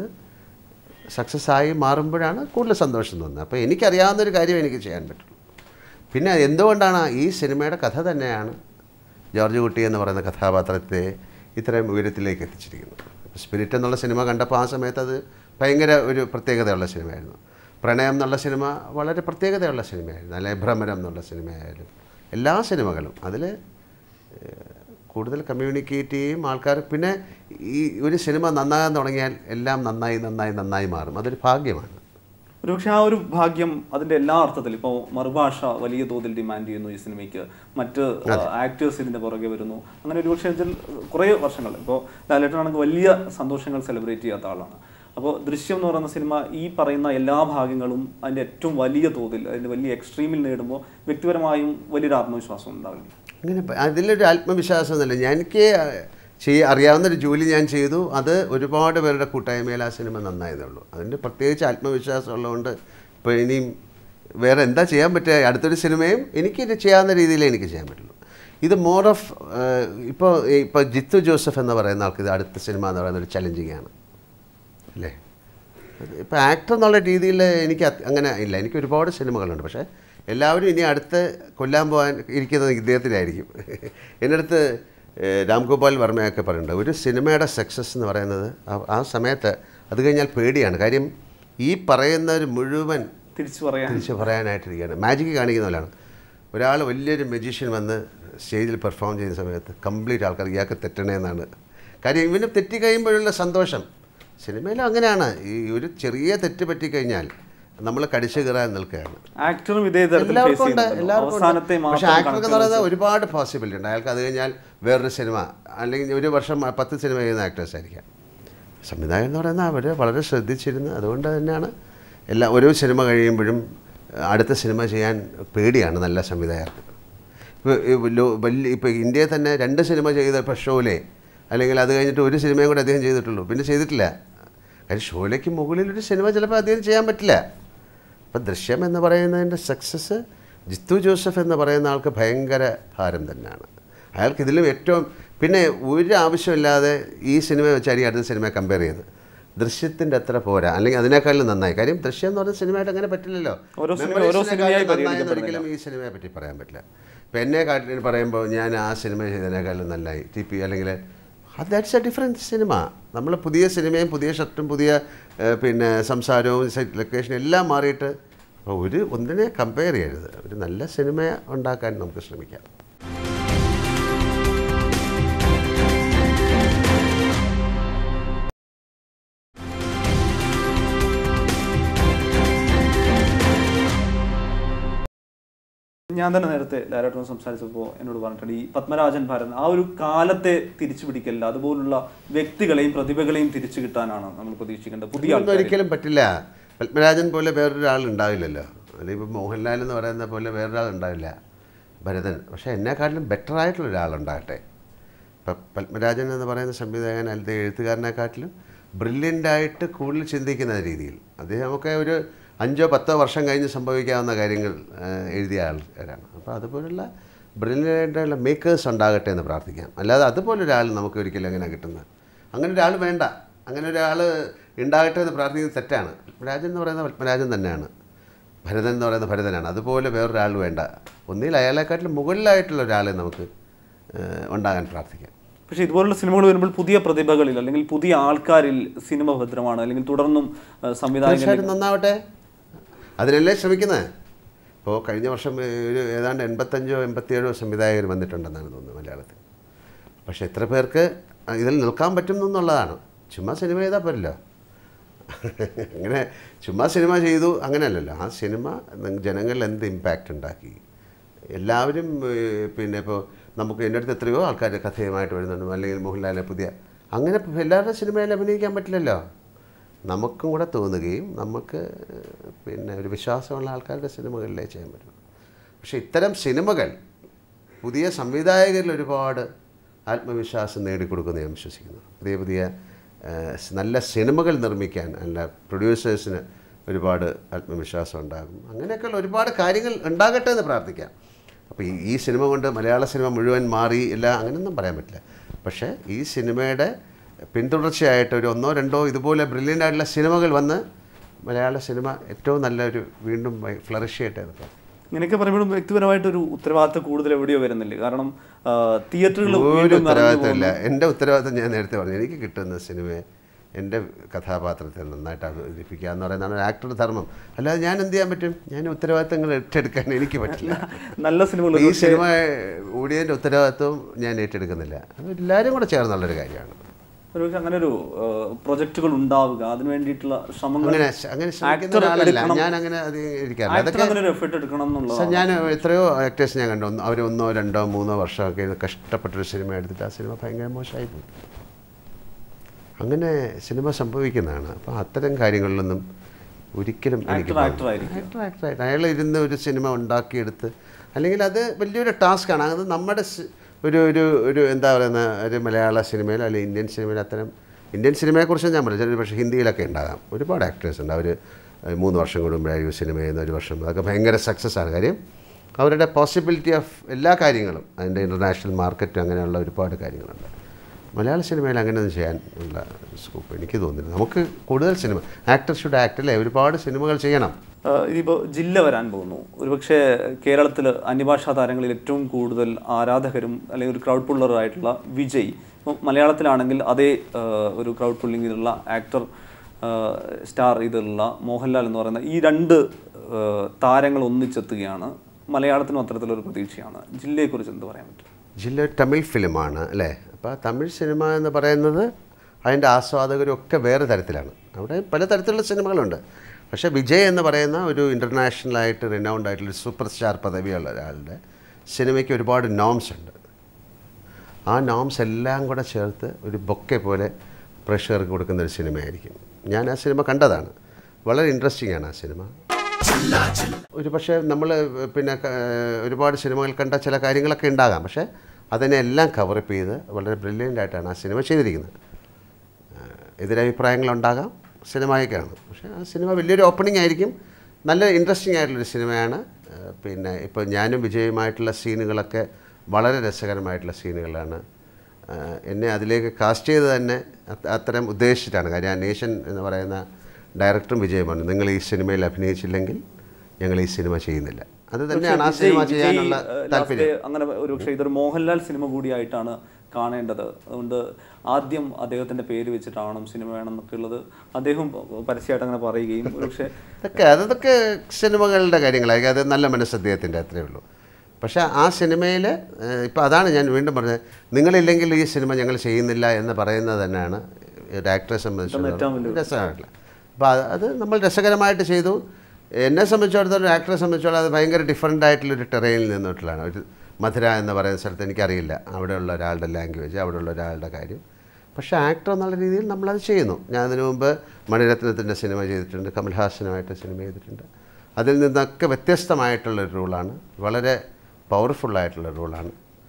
B: സക്സസ് ആയി മാറുമ്പോഴാണ് കൂടുതൽ സന്തോഷം തോന്നുന്നത് അപ്പോൾ എനിക്കറിയാവുന്നൊരു കാര്യം എനിക്ക് ചെയ്യാൻ പറ്റുള്ളൂ പിന്നെ എന്തുകൊണ്ടാണ് ഈ സിനിമയുടെ കഥ തന്നെയാണ് ജോർജ് കുട്ടി എന്ന് പറയുന്ന കഥാപാത്രത്തെ ഇത്രയും ഉയരത്തിലേക്ക് എത്തിച്ചിരിക്കുന്നത് സ്പിരിറ്റ് എന്നുള്ള സിനിമ കണ്ടപ്പോൾ ആ സമയത്ത് അത് ഭയങ്കര ഒരു പ്രത്യേകതയുള്ള സിനിമയായിരുന്നു പ്രണയം എന്നുള്ള സിനിമ വളരെ പ്രത്യേകതയുള്ള സിനിമയായിരുന്നു അല്ലെങ്കിൽ ഭ്രമരം എന്നുള്ള സിനിമയായാലും എല്ലാ സിനിമകളും അതിൽ കൂടുതൽ കമ്മ്യൂണിക്കേറ്റ് ചെയ്യും ആൾക്കാർ പിന്നെ ഈ ഒരു സിനിമ നന്നാകാൻ തുടങ്ങിയാൽ എല്ലാം നന്നായി നന്നായി നന്നായി മാറും അതൊരു ഭാഗ്യമാണ്
A: ഒരുപക്ഷെ ആ ഒരു ഭാഗ്യം അതിന്റെ എല്ലാ അർത്ഥത്തിലും ഇപ്പോൾ മറുഭാഷ വലിയ തോതിൽ ഡിമാൻഡ് ചെയ്യുന്നു ഈ സിനിമയ്ക്ക് മറ്റ് ആക്ടേഴ്സ് ഇതിന്റെ പുറകെ വരുന്നു അങ്ങനെ ഒരുപക്ഷെ ഇതിൽ കുറേ വർഷങ്ങൾ ഇപ്പോൾ ലാലേട്ടനാണെങ്കിൽ വലിയ സന്തോഷങ്ങൾ സെലിബ്രേറ്റ് ചെയ്യാത്ത ആളാണ് അപ്പോൾ ദൃശ്യം എന്ന് പറയുന്ന സിനിമ ഈ പറയുന്ന എല്ലാ ഭാഗങ്ങളും അതിന്റെ ഏറ്റവും വലിയ തോതിൽ അതിന്റെ വലിയ എക്സ്ട്രീമിൽ നേടുമ്പോൾ വ്യക്തിപരമായും വലിയൊരു ആത്മവിശ്വാസം ഉണ്ടാവില്ല
B: അങ്ങനെ പ- അതിലൊരു ആത്മവിശ്വാസമൊന്നുമില്ല ഞാൻ എനിക്ക് ചെയ്യ അറിയാവുന്നൊരു ജോലി ഞാൻ ചെയ്തു അത് ഒരുപാട് പേരുടെ കൂട്ടായ്മയിൽ ആ സിനിമ നന്നായതേ ഉള്ളൂ അതിൻ്റെ പ്രത്യേകിച്ച് ആത്മവിശ്വാസം ഉള്ളതുകൊണ്ട് ഇപ്പോൾ ഇനിയും വേറെ എന്താ ചെയ്യാൻ പറ്റുക അടുത്തൊരു സിനിമയും എനിക്ക് ഇത് ചെയ്യാവുന്ന രീതിയിലേ എനിക്ക് ചെയ്യാൻ പറ്റുള്ളൂ ഇത് മോർ ഓഫ് ഇപ്പോൾ ഇപ്പോൾ ജിത്തു ജോസഫ് എന്ന് പറയുന്ന ആൾക്ക് ഇത് അടുത്ത സിനിമ എന്ന് പറയുന്ന ഒരു ചലഞ്ചിങ് ആണ് അല്ലേ ഇപ്പോൾ ആക്ടർ എന്നുള്ള രീതിയിൽ എനിക്ക് അത് അങ്ങനെ ഇല്ല എനിക്ക് ഒരുപാട് സിനിമകളുണ്ട് പക്ഷേ എല്ലാവരും ഇനി അടുത്ത് കൊല്ലാൻ പോകാൻ ഇരിക്കുന്നത് ഇദ്ദേഹത്തിലായിരിക്കും എൻ്റെ അടുത്ത് ഏഹ്, രാംഗോപാൽ വർമ്മയൊക്കെ പറയുന്നുണ്ട് ഒരു സിനിമയുടെ സക്സസ് എന്ന് പറയുന്നത് ആ- ആ സമയത്ത് അത് കഴിഞ്ഞാൽ പേടിയാണ് കാര്യം ഈ പറയുന്നവർ മുഴുവൻ
A: തിരിച്ചു പറയാൻ
B: തിരിച്ച് പറയാനായിട്ടിരിക്കുകയാണ് മാജിക് കാണിക്കുന്ന പോലെയാണ് ഒരാൾ വലിയൊരു മെജീഷ്യൻ വന്ന് സ്റ്റേജിൽ പെർഫോം ചെയ്യുന്ന സമയത്ത് കംപ്ലീറ്റ് ആൾക്കാർ ഇയാൾക്ക് തെറ്റണേന്നാണ് കാര്യം ഇവന് തെറ്റി കഴിയുമ്പോഴുള്ള സന്തോഷം സിനിമയിലും അങ്ങനെയാണ് ഈ ഒരു ചെറിയ തെറ്റ് പറ്റിക്കഴിഞ്ഞാൽ നമ്മൾ കടിച്ചു കയറാൻ നിൽക്കുകയാണ്
A: ആക്ടറും ഇതേ തരത്തിൽ face
B: എല്ലാവർക്കും ഉണ്ട്
A: ചെയ്യുന്നുണ്ടല്ലോ.
B: എല്ലാവർക്കും
A: അവസാനത്തെ
B: ഉണ്ട്. പക്ഷേ
A: മാത്രം
B: ആക്ടർക്ക് എന്ന്
A: കണക്കുകൾ
B: പറയുന്നത് ഒരുപാട് പോസിബിലിറ്റി ഉണ്ട് അയാൾക്ക് അത് കഴിഞ്ഞാൽ വേറൊരു സിനിമ അല്ലെങ്കിൽ ഒരു വർഷം പത്ത് സിനിമ ചെയ്യുന്ന ആക്ടേഴ്സ് ആയിരിക്കാം സംവിധായകൻ എന്ന് പറയുന്നത് അവർ വളരെ ശ്രദ്ധിച്ചിരുന്നു അതുകൊണ്ട് തന്നെയാണ് എല്ലാ ഓരോ സിനിമ കഴിയുമ്പോഴും അടുത്ത സിനിമ ചെയ്യാൻ പേടിയാണ് നല്ല സംവിധായകർക്ക് ഇപ്പോൾ വലിയ ഇപ്പോൾ ഇന്ത്യയിൽ തന്നെ രണ്ട് സിനിമ ചെയ്ത ഇപ്പോൾ ഷോലെ അല്ലെങ്കിൽ അത് കഴിഞ്ഞിട്ട് ഒരു സിനിമയും കൂടെ അദ്ദേഹം ചെയ്തിട്ടുള്ളൂ പിന്നെ ചെയ്തിട്ടില്ല കാര്യം ഷോലയ്ക്ക് മുകളിൽ ഒരു സിനിമ ചിലപ്പോൾ അദ്ദേഹം ചെയ്യാൻ പറ്റില്ല അപ്പം ദൃശ്യം എന്ന് പറയുന്നതിൻ്റെ സക്സസ് ജിത്തു ജോസഫ് എന്ന് പറയുന്ന ആൾക്ക് ഭയങ്കര ഭാരം തന്നെയാണ് അയാൾക്ക് ഇതിലും ഏറ്റവും പിന്നെ ഒരു ആവശ്യമില്ലാതെ ഈ സിനിമ വെച്ചായിരിക്കും അടുത്ത സിനിമയെ കമ്പയർ ചെയ്ത് ദൃശ്യത്തിൻ്റെ അത്ര പോരാ അല്ലെങ്കിൽ അതിനേക്കാളും നന്നായി കാര്യം ദൃശ്യം എന്ന് പറയുന്ന സിനിമയായിട്ട് അങ്ങനെ പറ്റില്ലല്ലോ
A: ഓരോ സിനിമ
B: Memories
A: ഓരോ
B: നെക്കാളും
A: സിനിമയായി
B: നന്നായെന്ന്
A: പരിഗണിക്കപ്പെടുന്നില്ല.
B: ഒരിക്കലും ഈ സിനിമയെ പറ്റി പറയാൻ പറ്റില്ല ഇപ്പം എന്നെ കാട്ടിൽ പറയുമ്പോൾ ഞാൻ ആ സിനിമ ചെയ്തതിനേക്കാളും നന്നായി ടി പി അല്ലെങ്കിൽ അത് ദാറ്റ്സ് എ ഡിഫറെൻറ്റ് സിനിമ നമ്മൾ പുതിയ സിനിമയും പുതിയ ഷർട്ടും പുതിയ ഏഹ്, പിന്നെ സംസാരവും സെറ്റ് ലൊക്കേഷനും എല്ലാം മാറിയിട്ട് അപ്പോൾ ഒരു ഒന്നിനെ കമ്പയർ ചെയ്യരുത് ഒരു നല്ല സിനിമ ഉണ്ടാക്കാൻ നമുക്ക് ശ്രമിക്കാം
A: ഞാൻ തന്നെ നേരത്തെ ഡയറക്ടറും സംസാരിച്ചപ്പോൾ എന്നോട് പറഞ്ഞിട്ടുണ്ട് ഈ പത്മരാജൻ ഭാരത് ആ ഒരു കാലത്തെ തിരിച്ചു പിടിക്കല്ല അതുപോലുള്ള വ്യക്തികളെയും പ്രതിഭകളെയും തിരിച്ചു കിട്ടാനാണ് നമ്മൾ പ്രതീക്ഷിക്കേണ്ടത് പുതിയ
B: ഇതൊന്നും
A: ആൾക്കാരെ.
B: ഒരിക്കലും പറ്റില്ല പത്മരാജൻ പോലെ വേറൊരാൾ ഉണ്ടാവില്ലല്ലോ അല്ലെങ്കിൽ ഇപ്പോൾ മോഹൻലാൽ എന്ന് പറയുന്ന പോലെ വേറൊരാൾ ഉണ്ടാവില്ല ഭരതൻ പക്ഷേ എന്നെക്കാട്ടിലും ബെറ്റർ ആയിട്ടുള്ള ഒരാളുണ്ടാകട്ടെ ഇപ്പം പത്മരാജൻ എന്ന് പറയുന്ന സംവിധായകൻ അല്ലെങ്കിൽ എഴുത്തുകാരനെക്കാട്ടിലും ബ്രില്യൻ്റ് ആയിട്ട് കൂടുതൽ ചിന്തിക്കുന്ന രീതിയിൽ അദ്ദേഹമൊക്കെ ഒരു അഞ്ചോ പത്തോ വർഷം കഴിഞ്ഞ് സംഭവിക്കാവുന്ന കാര്യങ്ങൾ ആ, എഴുതിയ ആൾക്കാരാണ് അപ്പോൾ അതുപോലുള്ള ബ്രില്യൻ്റായിട്ടുള്ള മേക്കേഴ്സ് ഉണ്ടാകട്ടെ എന്ന് പ്രാർത്ഥിക്കാം അല്ലാതെ അതുപോലെ ഒരാൾ നമുക്ക് ഒരിക്കലും എങ്ങനെ കിട്ടുന്നത് അങ്ങനെ ഒരാൾ വേണ്ട അങ്ങനെ ഒരാൾ ഉണ്ടാകട്ടെ എന്ന് പ്രാർത്ഥിക്കുന്നത് തെറ്റാണ് പത്മരാജൻ എന്ന് പറയുന്ന പത്മരാജൻ തന്നെയാണ് ഭരതൻ എന്ന് പറയുന്ന ഭരതനാണ് അതുപോലെ വേറൊരാൾ വേണ്ട ഒന്നിൽ അയാളെക്കാട്ടിലും മുകളിലായിട്ടുള്ള ഒരാളെ നമുക്ക് ഏഹ്, ഉണ്ടാകാൻ പ്രാർത്ഥിക്കാം
A: പക്ഷേ ഇതുപോലുള്ള സിനിമകൾ വരുമ്പോൾ പുതിയ പ്രതിഭകളിൽ അല്ലെങ്കിൽ പുതിയ ആൾക്കാരിൽ സിനിമ ഭദ്രമാണ് അല്ലെങ്കിൽ തുടർന്നും ആ, സംവിധായകൻ
B: തീർച്ചയായിട്ടും നന്നാവട്ടെ അതിനല്ലേ ശ്രമിക്കുന്നത് ഇപ്പോൾ കഴിഞ്ഞ വർഷം ഒരു ഏതാണ്ട് എൺപത്തഞ്ചോ എൺപത്തിയേഴോ സംവിധായകർ വന്നിട്ടുണ്ടെന്നാണ് തോന്നുന്നത് മലയാളത്തിൽ പക്ഷേ എത്ര പേർക്ക് ഇതിൽ നിൽക്കാൻ പറ്റും എന്നുള്ളതാണ് ചുമ്മാ സിനിമ ചെയ്താൽ പോരല്ലോ അങ്ങനെ ചുമ്മാ സിനിമ ചെയ്തു അങ്ങനെയല്ലല്ലോ ആ സിനിമ നി- ജനങ്ങളിൽ എന്ത് ഇമ്പാക്റ്റ് ഉണ്ടാക്കി എല്ലാവരും ഏഹ്, പിന്നെ ഇപ്പോൾ നമുക്ക് എൻ്റെ അടുത്ത് എത്രയോ ആൾക്കാർ കഥയുമായിട്ട് വരുന്നുണ്ട് അല്ലെങ്കിൽ മോഹൻലാലിനെ പുതിയ അങ്ങനെ ഇപ്പം എല്ലാവരുടെ സിനിമയിൽ അഭിനയിക്കാൻ പറ്റില്ലല്ലോ നമുക്കും കൂടെ തോന്നുകയും നമുക്ക് ഏഹ്, പിന്നെ ഒരു വിശ്വാസമുള്ള ആൾക്കാരുടെ സിനിമകളിലേ ചെയ്യാൻ പറ്റും പക്ഷേ ഇത്തരം സിനിമകൾ പുതിയ സംവിധായകരിൽ ഒരുപാട് ആത്മവിശ്വാസം നേടിക്കൊടുക്കുന്ന ഞാൻ വിശ്വസിക്കുന്നു പുതിയ പുതിയ ഏഹ്, സ് നല്ല സിനിമകൾ നിർമ്മിക്കാൻ അല്ല പ്രൊഡ്യൂസേഴ്സിന് ഒരുപാട് ആത്മവിശ്വാസം ഉണ്ടാകും അങ്ങനെയൊക്കെയുള്ള ഒരുപാട് കാര്യങ്ങൾ ഉണ്ടാകട്ടെ എന്ന് പ്രാർത്ഥിക്കാം അപ്പോൾ ഈ ഈ സിനിമ കൊണ്ട് മലയാള സിനിമ മുഴുവൻ മാറി ഇല്ല അങ്ങനെയൊന്നും പറയാൻ പറ്റില്ല പക്ഷേ ഈ സിനിമയുടെ പിന്തുടർച്ചയായിട്ട് ഒരു ഒന്നോ രണ്ടോ ഇതുപോലെ ബ്രില്യൻ്റ് ആയിട്ടുള്ള സിനിമകൾ വന്ന് മലയാള സിനിമ ഏറ്റവും നല്ലൊരു വീണ്ടും ഫ്ലറിഷ് ചെയ്യട്ടെ എന്ന് പ്രാർത്ഥിക്കാം
A: ഇങ്ങനെയൊക്കെ പറയുമ്പോഴും വ്യക്തിപരമായിട്ടൊരു ഉത്തരവാദിത്തം കൂടുതൽ എവിടെയോ വരുന്നില്ല കാരണം തിയേറ്ററുകൾ
B: ഒരു ഉത്തരവാദിത്തമില്ല എൻ്റെ ഉത്തരവാദിത്തം ഞാൻ നേരത്തെ പറഞ്ഞു എനിക്ക് കിട്ടുന്ന സിനിമയെ എൻ്റെ കഥാപാത്രത്തെ നന്നായിട്ട് അവതരിപ്പിക്കുക എന്ന് പറയുന്നതാണ് ഒരു ആക്ടറുടെ ധർമ്മം അല്ലാതെ ഞാൻ എന്ത് ചെയ്യാൻ പറ്റും ഞാൻ ഉത്തരവാദിത്തങ്ങൾ ഏറ്റെടുക്കാൻ എനിക്ക് പറ്റില്ല
A: നല്ല സിനിമകൾ
B: ഈ സിനിമ ഓടിയതിൻ്റെ ഉത്തരവാദിത്വം ഞാൻ ഏറ്റെടുക്കുന്നില്ല അത് എല്ലാവരും കൂടെ ചേർന്നുള്ളൊരു കാര്യമാണ്
A: ഒരുപക്ഷെ അങ്ങനെ ഒരു പ്രൊജക്ടുകൾ ഉണ്ടാവുക അതിനു വേണ്ടിയിട്ടുള്ള ശ്രമങ്ങൾ
B: അങ്ങനെ അങ്ങനെ ശ്രമിക്കുന്ന
A: Actor
B: ഒരാളല്ല
A: എടുക്കണം.
B: ഞാൻ അങ്ങനെ അത് ഇരിക്കാറില്ല
A: ആക്ടർ
B: അതൊക്കെ
A: അങ്ങനെ ഒരു എഫേർട്ട് എടുക്കണം എന്നുള്ളത്
B: സർ, ഞാൻ എത്രയോ ആക്ടേഴ്സ് ഞാൻ കണ്ടു അവർ ഒന്നോ രണ്ടോ മൂന്നോ വർഷമൊക്കെ ഇരുന്ന് കഷ്ടപ്പെട്ടൊരു സിനിമ എടുത്തിട്ട് ആ സിനിമ ഭയങ്കര മോശമായി പോയി അങ്ങനെ സിനിമ സംഭവിക്കുന്നതാണ് അപ്പോൾ അത്തരം കാര്യങ്ങളിലൊന്നും ഒരിക്കലും എനിക്ക്
A: ആക്ടർ ആക്ടർ ആയിരിക്കും
B: ആക്ടർ ആക്ടറായിട്ട് അയാൾ ഇരുന്ന് ഒരു സിനിമ ഉണ്ടാക്കിയെടുത്ത് അല്ലെങ്കിൽ അത് വലിയൊരു ടാസ്ക്കാണ് അത് നമ്മുടെ സ്- ഒരു ഒരു ഒരു എന്താ പറയുന്ന ഒരു മലയാള സിനിമയിൽ അല്ലെങ്കിൽ ഇന്ത്യൻ സിനിമയിൽ അത്തരം ഇന്ത്യൻ സിനിമയെക്കുറിച്ച് ഞാൻ പറഞ്ഞു ചില പക്ഷേ ഹിന്ദിയിലൊക്കെ ഉണ്ടാകാം ഒരുപാട് ആക്ടേഴ്സ് ഉണ്ട് അവർ മൂന്ന് വർഷം കൂടുമ്പോഴായിരിക്കും സിനിമ ചെയ്യുന്ന ഒരു വർഷം അതൊക്കെ ഭയങ്കര സക്സസ് ആണ് കാര്യം അവരുടെ പോസിബിലിറ്റി ഓഫ് എല്ലാ കാര്യങ്ങളും അതിൻ്റെ ഇൻ്റർനാഷണൽ മാർക്കറ്റും അങ്ങനെയുള്ള ഒരുപാട് കാര്യങ്ങളുണ്ട് മലയാള സിനിമയിൽ അങ്ങനെയൊന്നും ചെയ്യാൻ ഉള്ള സ്കോപ്പ് എനിക്ക് തോന്നുന്നില്ല നമുക്ക് കൂടുതൽ സിനിമ ആക്ടർ ഷുഡ് ആക്ട് അല്ലേ ഒരുപാട് സിനിമകൾ ചെയ്യണം
A: ഇനിയിപ്പോൾ ജില്ല വരാൻ പോകുന്നു ഒരുപക്ഷെ കേരളത്തിൽ അന്യഭാഷാ താരങ്ങളിൽ ഏറ്റവും കൂടുതൽ ആരാധകരും അല്ലെങ്കിൽ ഒരു ക്രൗഡ് പുള്ളറായിട്ടുള്ള വിജയ് ഇപ്പോൾ മലയാളത്തിലാണെങ്കിൽ അതേ ആ, ഒരു ക്രൗഡ് പുള്ളിംഗ് ഇതിലുള്ള ആക്ടർ സ്റ്റാർ ഇതിലുള്ള മോഹൻലാൽ എന്ന് പറയുന്ന ഈ രണ്ട് ആ, താരങ്ങൾ ഒന്നിച്ചെത്തുകയാണ് മലയാളത്തിനും അത്തരത്തിലൊരു പ്രതീക്ഷയാണ് ജില്ലയെക്കുറിച്ച് എന്ത് പറയാൻ പറ്റും
B: ജില്ല ഒരു തമിഴ് ഫിലിമാണ് അല്ലേ അപ്പോൾ ആ തമിഴ് സിനിമ എന്ന് പറയുന്നത് അതിൻ്റെ ആസ്വാദകരൊക്കെ വേറെ തരത്തിലാണ് അവിടെ പല തരത്തിലുള്ള സിനിമകളുണ്ട് പക്ഷേ വിജയ് എന്ന് പറയുന്ന ഒരു ഇൻ്റർനാഷണലായിട്ട് റിനൗണ്ട് ആയിട്ടുള്ള സൂപ്പർ സ്റ്റാർ പദവിയുള്ള ഒരാളുടെ സിനിമയ്ക്ക് ഒരുപാട് നോംസ് ഉണ്ട് ആ നോംസ് എല്ലാം കൂടെ ചേർത്ത് ഒരു ബൊക്കെ പോലെ പ്രേക്ഷകർക്ക് കൊടുക്കുന്ന ഒരു സിനിമയായിരിക്കും ഞാൻ ആ സിനിമ കണ്ടതാണ് വളരെ ഇൻട്രസ്റ്റിംഗ് ആണ് ആ സിനിമ ഒരു പക്ഷേ നമ്മൾ പിന്നെ ക- ഒരുപാട് സിനിമകൾ കണ്ട ചില കാര്യങ്ങളൊക്കെ ഉണ്ടാകാം പക്ഷേ അതിനെ എല്ലാം കവറപ്പ് ചെയ്ത് വളരെ ബ്രില്യൻ്റ് ആയിട്ടാണ് ആ സിനിമ ചെയ്തിരിക്കുന്നത് ഏഹ് എതിരഭിപ്രായങ്ങളുണ്ടാകാം സിനിമയൊക്കെയാണ് പക്ഷേ ആ സിനിമ വലിയൊരു ഓപ്പണിംഗ് ആയിരിക്കും നല്ല ഇൻട്രസ്റ്റിംഗ് ആയിട്ടുള്ളൊരു സിനിമയാണ് ഏഹ് പിന്നെ ഇപ്പോൾ ഞാനും വിജയുമായിട്ടുള്ള സീനുകളൊക്കെ വളരെ രസകരമായിട്ടുള്ള സീനുകളാണ് ഏഹ് എന്നെ അതിലേക്ക് കാസ്റ്റ് ചെയ്ത് തന്നെ അത് അത്തരം ഉദ്ദേശിച്ചിട്ടാണ് കാര്യം ആ നേഷൻ എന്ന് പറയുന്ന ഡയറക്ടറും വിജയമാണ് നിങ്ങൾ ഈ സിനിമയിൽ അഭിനയിച്ചില്ലെങ്കിൽ ഞങ്ങൾ ഈ സിനിമ ചെയ്യുന്നില്ല അത് തന്നെയാണ് ആ
A: വിജയ്-
B: സിനിമ
A: വിജയ്,
B: ചെയ്യാനുള്ള
A: ഏഹ്, last
B: താല്പര്യം
A: അങ്ങനെ ഒരു പക്ഷേ ഇതൊരു മോഹൻലാൽ സിനിമ കൂടിയായിട്ടാണ് കാണേണ്ടത് അതുകൊണ്ട് ആദ്യം അദ്ദേഹത്തിന്റെ പേര് വെച്ചിട്ടാവണം സിനിമ വേണം എന്നൊക്കെ ഉള്ളത് അദ്ദേഹം പരസ്യമായിട്ട് അങ്ങനെ പറയുകയും ഒരുപക്ഷെ
B: അതൊക്കെ അതൊക്കെ സിനിമകളുടെ കാര്യങ്ങളായിരിക്കും അത് നല്ല മനസ്സ് അദ്ദേഹത്തിൻ്റെ അത്രയേ ഉള്ളൂ പക്ഷേ ആ സിനിമയിൽ ഇപ്പോൾ അതാണ് ഞാൻ വീണ്ടും പറഞ്ഞത് നിങ്ങളില്ലെങ്കിൽ ഈ സിനിമ ഞങ്ങൾ ചെയ്യുന്നില്ല എന്ന് പറയുന്നത് തന്നെയാണ് ഒരു ആക്ടറെ സംബന്ധിച്ചിടത്തോളം രസമായിട്ടില്ല അപ്പോൾ അത് അത് നമ്മൾ രസകരമായിട്ട് ചെയ്തു എന്നെ സംബന്ധിച്ചിടത്തോളം ഒരു ആക്ടറെ സംബന്ധിച്ചിടത്തോളം അത് ഭയങ്കര ഡിഫറെൻ്റ് ആയിട്ടുള്ളൊരു ടെറയിൽ നിന്നിട്ടുള്ളതാണ് ഒരു മധുര എന്ന് പറയുന്ന സ്ഥലത്ത് എനിക്കറിയില്ല അവിടെയുള്ള ഒരാളുടെ ലാംഗ്വേജ് അവിടെയുള്ള ഒരാളുടെ കാര്യം പക്ഷേ ആക്ടർ എന്നുള്ള രീതിയിൽ നമ്മളത് ചെയ്യുന്നു ഞാൻ അതിനു മുമ്പ് മണിരത്നത്തിൻ്റെ സിനിമ ചെയ്തിട്ടുണ്ട് കമൽഹാസനുമായിട്ട് സിനിമ ചെയ്തിട്ടുണ്ട് അതിൽ നിന്നൊക്കെ വ്യത്യസ്തമായിട്ടുള്ളൊരു റൂളാണ് വളരെ പവർഫുള്ളായിട്ടുള്ള റൂളാണ്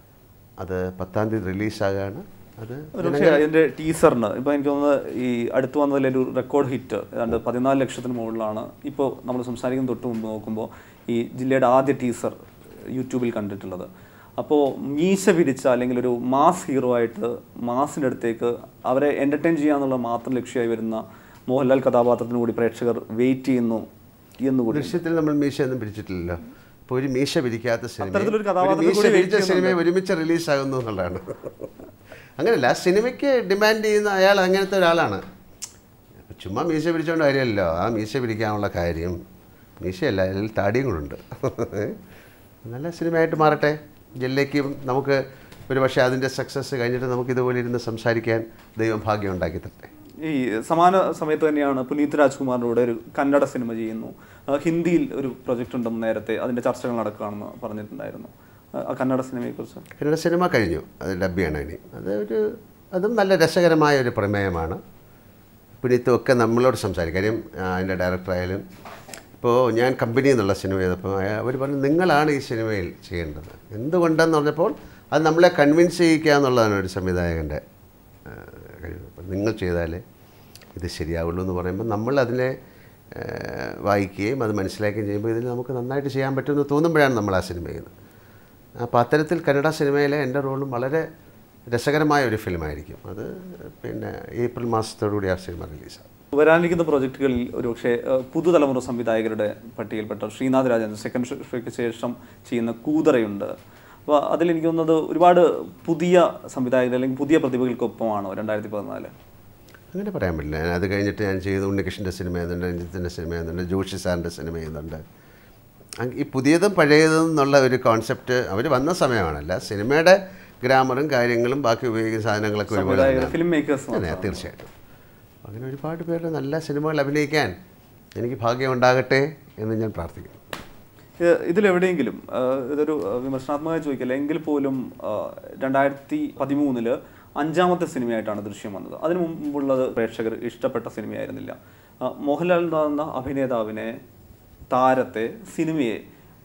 B: അത് പത്താം തീയതി റിലീസാകുകയാണ് അത്
A: ഒരുപക്ഷെ അതിന്റെ ടീസറിന് ഇപ്പൊ എനിക്ക് തോന്നുന്നത് ഈ അടുത്ത് വന്നതിലെ ഒരു റെക്കോർഡ് ഹിറ്റ് ഏതാണ്ട് പതിനാല് ലക്ഷത്തിന് മുകളിലാണ് ഇപ്പോൾ നമ്മൾ സംസാരിക്കുന്ന തൊട്ട് മുമ്പ് നോക്കുമ്പോൾ ഈ ജില്ലയുടെ ആദ്യ ടീസർ യൂട്യൂബിൽ കണ്ടിട്ടുള്ളത് അപ്പോൾ മീശ പിരിച്ച അല്ലെങ്കിൽ ഒരു മാസ് ഹീറോ ആയിട്ട് മാസിൻ്റെ അടുത്തേക്ക് അവരെ എൻ്റർടൈൻ ചെയ്യാന്നുള്ള മാത്രം ലക്ഷ്യമായി വരുന്ന മോഹൻലാൽ കഥാപാത്രത്തിന് കൂടി പ്രേക്ഷകർ വെയിറ്റ് ചെയ്യുന്നു എന്നുകൂടി
B: ദൃശ്യത്തിൽ നമ്മൾ മീശ ഒന്നും പിരിച്ചിട്ടില്ലല്ലോ ഇപ്പോൾ ഒരു മീശ പിരിക്കാത്ത സിനിമ
A: അത്തരത്തിലൊരു കഥാപാത്രത്തെ
B: മീശ
A: കൂടി
B: പിരിച്ച
A: wait
B: സിനിമ ഒരുമിച്ച് റിലീസാകുന്നു എന്നുള്ളതാണ് അങ്ങനെയല്ല സിനിമയ്ക്ക് ഡിമാൻഡ് ചെയ്യുന്ന അയാൾ അങ്ങനത്തെ ഒരാളാണ് ഇപ്പൊ ചുമ്മാ മീശ പിരിച്ചുകൊണ്ട് കാര്യമല്ലോ ആ മീശ പിരിക്കാനുള്ള കാര്യം മീശയല്ല അതിൽ താടിയും കൂടുണ്ട് നല്ല സിനിമയായിട്ട് മാറട്ടെ ജില്ലയ്ക്കും നമുക്ക് ഒരു പക്ഷേ അതിൻ്റെ സക്സസ് കഴിഞ്ഞിട്ട് നമുക്ക് ഇതുപോലെ ഇരുന്ന് സംസാരിക്കാൻ ദൈവം ഭാഗ്യം ഉണ്ടാക്കി തരട്ടെ
A: ഈ സമാന സമയത്ത് തന്നെയാണ് പുനീത് രാജ്കുമാറിൻ്റെ കൂടെ ഒരു കന്നഡ സിനിമ ചെയ്യുന്നു ആ, ഹിന്ദിയിൽ ഒരു പ്രൊജക്റ്റ് ഉണ്ടെന്ന് നേരത്തെ അതിൻ്റെ ചർച്ചകൾ നടക്കുകയാണെന്ന് പറഞ്ഞിട്ടുണ്ടായിരുന്നു ആ, ആ കന്നഡ സിനിമയെക്കുറിച്ച്
B: കന്നഡ സിനിമ കഴിഞ്ഞു അത് ഡബ് ചെയ്യണം ഇനി അത് ഒരു അതും നല്ല രസകരമായ ഒരു പ്രമേയമാണ് പുനീത്തും ഒക്കെ നമ്മളോട് സംസാരിക്കും കാര്യം ആ, അതിൻ്റെ ഡയറക്ടറായാലും ഇപ്പോൾ ഞാൻ കമ്പനി എന്നുള്ള സിനിമ ചെയ്തപ്പോൾ അവർ പറഞ്ഞു നിങ്ങളാണ് ഈ സിനിമയിൽ ചെയ്യേണ്ടത് എന്തുകൊണ്ടെന്ന് പറഞ്ഞപ്പോൾ അത് നമ്മളെ കൺവിൻസ് ചെയ്യിക്കുക എന്നുള്ളതാണ് ഒരു സംവിധായകൻ്റെ ആ, കഴിവ് അപ്പോൾ നിങ്ങൾ ചെയ്താലേ ഇത് ശരിയാവുള്ളൂ എന്ന് പറയുമ്പോൾ നമ്മൾ അതിനെ ആ, വായിക്കുകയും അത് മനസ്സിലാക്കുകയും ചെയ്യുമ്പോൾ ഇതിൽ നമുക്ക് നന്നായിട്ട് ചെയ്യാൻ പറ്റുമെന്ന് തോന്നുമ്പോഴാണ് നമ്മൾ ആ സിനിമ ചെയ്യുന്നത് അപ്പോൾ അത്തരത്തിൽ കന്നഡ സിനിമയിലെ എൻ്റെ റോളും വളരെ രസകരമായ ഒരു ഫിലിമായിരിക്കും അത് പിന്നെ ഏപ്രിൽ മാസത്തോടുകൂടി ആ സിനിമ റിലീസാകും
A: വരാനിരിക്കുന്ന പ്രൊജക്റ്റുകളിൽ ഒരുപക്ഷെ ആ, പുതുതലമുറ സംവിധായകരുടെ പട്ടികയിൽപ്പെട്ട ശ്രീനാഥ് രാജൻ സെക്കൻഡ് ഷോയ്ക്ക് ശേഷം ചെയ്യുന്ന കൂതറയുണ്ട് അപ്പോൾ അതിൽ എനിക്ക് തോന്നുന്നത് ഒരുപാട് പുതിയ സംവിധായകർ അല്ലെങ്കിൽ പുതിയ പ്രതിഭകൾക്കൊപ്പമാണോ രണ്ടായിരത്തി പതിനാല്
B: അങ്ങനെ പറയാൻ പറ്റില്ല ഞാൻ അത് കഴിഞ്ഞിട്ട് ഞാൻ ചെയ്ത ഉണ്ണികൃഷ്ണൻ്റെ സിനിമ ചെയ്യുന്നുണ്ട് രഞ്ജിത്തിൻ്റെ സിനിമ ചെയ്യുന്നുണ്ട് ജോഷി സാറിൻ്റെ സിനിമ ചെയ്യുന്നുണ്ട് അങ് ഈ പുതിയതും പഴയതും എന്നുള്ള ഒരു കോൺസെപ്റ്റ് അവർ വന്ന സമയമാണല്ല സിനിമയുടെ ഗ്രാമറും കാര്യങ്ങളും ബാക്കി ഉപയോഗിക്കുന്ന സാധനങ്ങളൊക്കെ ഒരുപോലെ
A: സംവിധായകർ
B: തന്നെയാണ്.
A: ഫിലിം മേക്കേഴ്സ്
B: അതെ തീർച്ചയായിട്ടും അങ്ങനെ ഒരുപാട് പേര് നല്ല സിനിമകൾ അഭിനയിക്കാൻ എനിക്ക് ഭാഗ്യം ഉണ്ടാകട്ടെ എന്ന് ഞാൻ പ്രാർത്ഥിക്കുന്നു
A: ഏഹ് ഇതിലെവിടെയെങ്കിലും ആഹ് ഇതൊരു ആഹ് വിമർശനാത്മകമായി ചോദിക്കില്ല എങ്കിൽ പോലും ആഹ് രണ്ടായിരത്തി പതിമൂന്നില് അഞ്ചാമത്തെ സിനിമയായിട്ടാണ് ദൃശ്യം വന്നത് അതിനു മുമ്പുള്ളത് പ്രേക്ഷകർ ഇഷ്ടപ്പെട്ട സിനിമയായിരുന്നില്ല ആഹ് മോഹൻലാൽ എന്ന് പറയുന്ന അഭിനേതാവിനെ താരത്തെ സിനിമയെ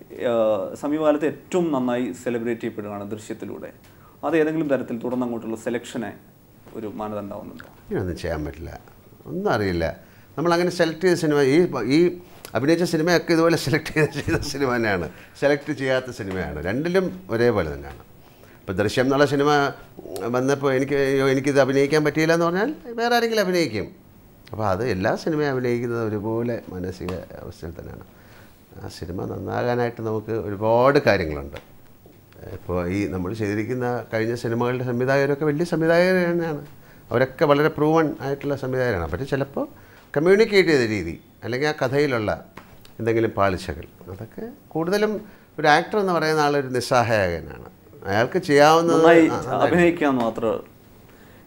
A: ആഹ് സമീപകാലത്ത് ഏറ്റവും നന്നായി സെലിബ്രേറ്റ് ചെയ്യപ്പെടുകയാണ് ദൃശ്യത്തിലൂടെ അത് ഏതെങ്കിലും തരത്തിൽ തുടർന്ന് അങ്ങോട്ടുള്ള സെലക്ഷനെ ഒരു മാനദണ്ഡമാവുന്നുണ്ടോ
B: ഇങ്ങനെയൊന്നും ചെയ്യാൻ പറ്റില്ല ഒന്നും അറിയില്ല നമ്മളങ്ങനെ സെലക്ട് ചെയ്ത സിനിമ ഈ ഈ അഭിനയിച്ച സിനിമയൊക്കെ ഇതുപോലെ സെലക്ട് ചെയ്ത് ചെയ്ത സിനിമ തന്നെയാണ് സെലക്ട് ചെയ്യാത്ത സിനിമയാണ് രണ്ടിലും ഒരേപോലെ തന്നെയാണ് ഇപ്പോൾ ദൃശ്യം എന്നുള്ള സിനിമ വന്നപ്പോൾ എനിക്ക് അയ്യോ എനിക്കിത് അഭിനയിക്കാൻ പറ്റിയില്ല എന്ന് പറഞ്ഞാൽ വേറെ ആരെങ്കിലും അഭിനയിക്കും അപ്പോൾ അത് എല്ലാ സിനിമയും അഭിനയിക്കുന്നത് ഒരുപോലെ മാനസിക അവസ്ഥയിൽ തന്നെയാണ് ആ സിനിമ നന്നാകാനായിട്ട് നമുക്ക് ഒരുപാട് കാര്യങ്ങളുണ്ട് ഇപ്പോൾ ഈ നമ്മൾ ചെയ്തിരിക്കുന്ന കഴിഞ്ഞ സിനിമകളുടെ സംവിധായകരൊക്കെ വലിയ സംവിധായകർ തന്നെയാണ് അവരൊക്കെ വളരെ പ്രൂവൺ ആയിട്ടുള്ള സംവിധായകരാണ് പക്ഷേ ചിലപ്പോൾ കമ്മ്യൂണിക്കേറ്റ് ചെയ്ത രീതി അല്ലെങ്കിൽ ആ കഥയിലുള്ള എന്തെങ്കിലും പാളിച്ചകൾ അതൊക്കെ കൂടുതലും ഒരു ആക്ടർ എന്ന് പറയുന്ന ആളൊരു നിസ്സഹായകനാണ് അയാൾക്ക് ചെയ്യാവുന്നത്
A: നന്നായി
B: ആ, നന്നായി
A: അഭിനയിക്കാൻ മാത്രം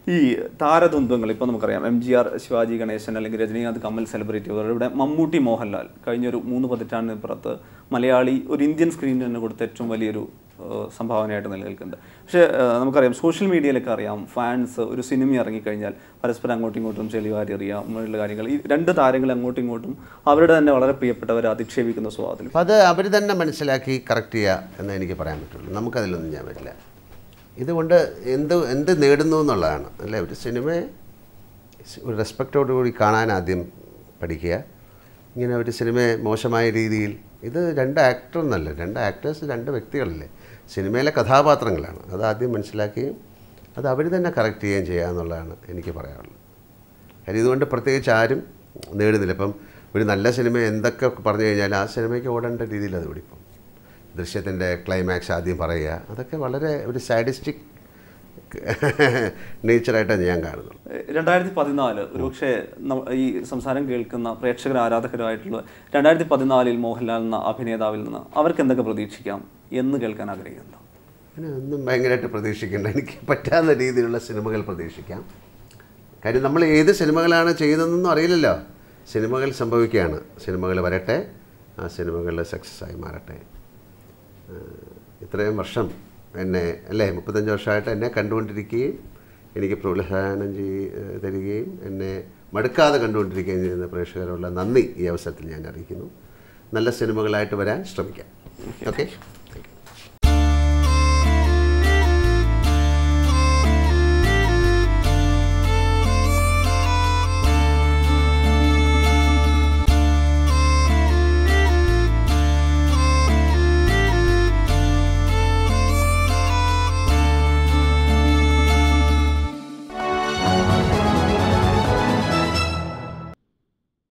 A: ഈ താരദ്വന്ദ്വങ്ങൾ ഇപ്പോൾ നമുക്കറിയാം M G R Sivaji Ganesan അല്ലെങ്കിൽ രജനീകാന്ത് കമൽ സെലിബ്രിറ്റി ഇവിടെ മമ്മൂട്ടി മോഹൻലാൽ കഴിഞ്ഞൊരു മൂന്ന് പതിറ്റാണ്ടിന് പുറത്ത് മലയാളി ഒരു ഇന്ത്യൻ സ്ക്രീനിൽ തന്നെ കൊടുത്ത ഏറ്റവും വലിയൊരു ഏഹ്, സംഭാവനയായിട്ട് നിലനിൽക്കുന്നുണ്ട് പക്ഷേ ഏഹ്, നമുക്കറിയാം സോഷ്യൽ മീഡിയയിലൊക്കെ അറിയാം ഫാൻസ് ഒരു സിനിമ ഇറങ്ങിക്കഴിഞ്ഞാൽ പരസ്പരം അങ്ങോട്ടും ഇങ്ങോട്ടും ചെളിവാരി അറിയാം അങ്ങനെയുള്ള കാര്യങ്ങൾ ഈ രണ്ട് താരങ്ങൾ അങ്ങോട്ടും ഇങ്ങോട്ടും അവരുടെ തന്നെ വളരെ പ്രിയപ്പെട്ടവരെ അധിക്ഷേപിക്കുന്ന സ്വഭാവത്തിൽ
B: അപ്പം അത് അവർ തന്നെ മനസ്സിലാക്കി കറക്റ്റ് ചെയ്യുക എന്ന് എനിക്ക് പറയാൻ പറ്റുള്ളൂ നമുക്കതിലൊന്നും ചെയ്യാൻ പറ്റില്ല ഇതുകൊണ്ട് എന്ത് എന്ത് നേടുന്നു എന്നുള്ളതാണ് അല്ലേ ഒരു സിനിമയെ ഒരു റെസ്പെക്റ്റോടുകൂടി കാണാൻ ആദ്യം പഠിക്കുക ഇങ്ങനെ ഒരു സിനിമയെ മോശമായ രീതിയിൽ ഇത് രണ്ട് ആക്ടർ എന്നല്ല രണ്ട് ആക്ടേഴ്സ് രണ്ട് വ്യക്തികളല്ലേ സിനിമയിലെ കഥാപാത്രങ്ങളാണ് അത് ആദ്യം മനസ്സിലാക്കുകയും അത് അവർ തന്നെ കറക്റ്റ് ചെയ്യുകയും ചെയ്യുക എന്നുള്ളതാണ് എനിക്ക് പറയാനുള്ളത് കാര്യം ഇതുകൊണ്ട് പ്രത്യേകിച്ച് ആരും നേടുന്നില്ല ഇപ്പം ഒരു നല്ല സിനിമ എന്തൊക്കെ പറഞ്ഞു കഴിഞ്ഞാൽ ആ സിനിമയ്ക്ക് ഓടേണ്ട രീതിയിൽ അത് പിടിപ്പം ദൃശ്യത്തിൻ്റെ ക്ലൈമാക്സ് ആദ്യം പറയുക അതൊക്കെ വളരെ ഒരു സാഡിസ്റ്റിക് നേച്ചറായിട്ടാണ് ഞാൻ കാണുന്നത്
A: രണ്ടായിരത്തി പതിനാല് ഒരുപക്ഷെ ന- ഈ സംസാരം കേൾക്കുന്ന പ്രേക്ഷകർ ആരാധകരായിട്ടുള്ള രണ്ടായിരത്തി പതിനാലിൽ മോഹൻലാൽ എന്ന അഭിനേതാവിൽ നിന്ന് അവർക്ക് എന്തൊക്കെ പ്രതീക്ഷിക്കാം എന്ന് കേൾക്കാൻ ആഗ്രഹിക്കുന്നു
B: അങ്ങനെ ഒന്നും ഭയങ്കരമായിട്ട് പ്രതീക്ഷിക്കേണ്ട എനിക്ക് പറ്റാവുന്ന രീതിയിലുള്ള സിനിമകൾ പ്രതീക്ഷിക്കാം കാര്യം നമ്മൾ ഏത് സിനിമകളാണ് ചെയ്യുന്നതെന്നൊന്നും അറിയില്ലല്ലോ സിനിമകൾ സംഭവിക്കുകയാണ് സിനിമകൾ വരട്ടെ ആ സിനിമകൾ സക്സസ് ആയി മാറട്ടെ ഏഹ് ഇത്രയും വർഷം എന്നെ അല്ലേ മുപ്പത്തഞ്ച് വർഷമായിട്ട് എന്നെ കണ്ടുകൊണ്ടിരിക്കുകയും എനിക്ക് പ്രോത്സാഹനം ചെയ് ഏഹ് തരികയും എന്നെ മടുക്കാതെ കണ്ടുകൊണ്ടിരിക്കുകയും ചെയ്യുന്ന പ്രേക്ഷകരുള്ള നന്ദി ഈ അവസരത്തിൽ ഞാൻ അറിയിക്കുന്നു നല്ല സിനിമകളായിട്ട് വരാൻ ശ്രമിക്കാം ഓക്കെ